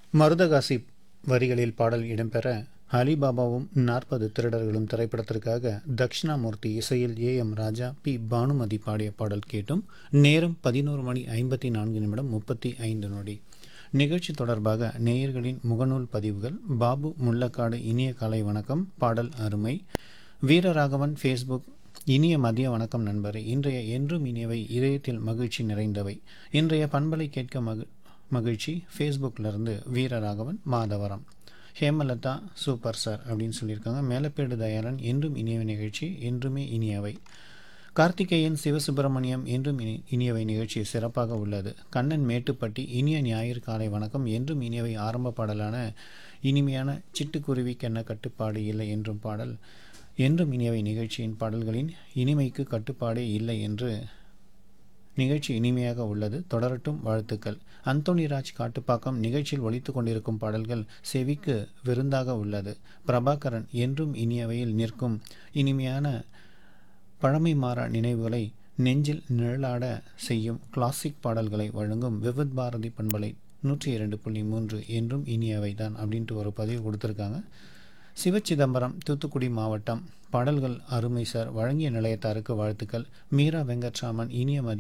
மருதகாசி வரிகளில் பாடல் இடம்பெற அலிபாபாவும் நாற்பது திருடர்களும் திரைப்படத்திற்காக தக்ஷணாமூர்த்தி இசையில் A M Raja P Bhanumathi பாடிய பாடல் கேட்டும் நேரம் பதினோரு மணி ஐம்பத்தி நான்கு நிமிடம் முப்பத்தி ஐந்து நொடி நிகழ்ச்சி தொடர்பாக நேயர்களின் முகநூல் பதிவுகள் பாபு முள்ளக்காடு இனிய காலை வணக்கம் பாடல் அருமை வீரராகவன் ஃபேஸ்புக் இனிய மதிய வணக்கம் நண்பரே இன்றைய என்றும் இனியவை இதயத்தில் மகிழ்ச்சி நிறைந்தவை இன்றைய பண்பலை கேட்க மகி மகிழ்ச்சி ஃபேஸ்புக்கிலிருந்து வீரராகவன் மாதவரம் ஹேமலதா சூப்பர் சார் அப்படின்னு சொல்லியிருக்காங்க மேலப்பேடு தயாளன் என்றும் இனியவை நிகழ்ச்சி என்றுமே இனியவை கார்த்திகேயன் சிவசுப்பிரமணியம் என்றும் இனி- இனியவை நிகழ்ச்சி சிறப்பாக உள்ளது கண்ணன் மேட்டுப்பட்டி இனிய ஞாயிறு காலை வணக்கம் என்றும் இனியவை ஆரம்ப பாடலான இனிமையான சிட்டுக்குருவிக்கென்ன கட்டுப்பாடு இல்லை என்றும் பாடல் என்றும் இனியவை நிகழ்ச்சியின் பாடல்களின் இனிமைக்கு கட்டுப்பாடே இல்லை என்று நிகழ்ச்சி இனிமையாக உள்ளது தொடரட்டும் வாழ்த்துக்கள் அந்தோணிராஜ் காட்டுப்பாக்கம் நிகழ்ச்சியில் ஒலித்து கொண்டிருக்கும் பாடல்கள் செவிக்கு விருந்தாக உள்ளது பிரபாகரன் என்றும் இனியவையில் நிற்கும் இனிமையான பழமை மாறா நினைவுகளை நெஞ்சில் நிழலாட செய்யும் கிளாசிக் பாடல்களை வழங்கும் விவித் பாரதி பண்பலை நூற்றி இரண்டு புள்ளி மூன்று என்றும் இனியவை தான் அப்படின்ட்டு ஒரு பதிவு கொடுத்துருக்காங்க சிவச்சிதம்பரம் தூத்துக்குடி மாவட்டம் பாடல்கள் அருமை சார் வழங்கிய நிலையத்தாருக்கு வாழ்த்துக்கள் மீரா வெங்கட்ராமன் இனிய மதி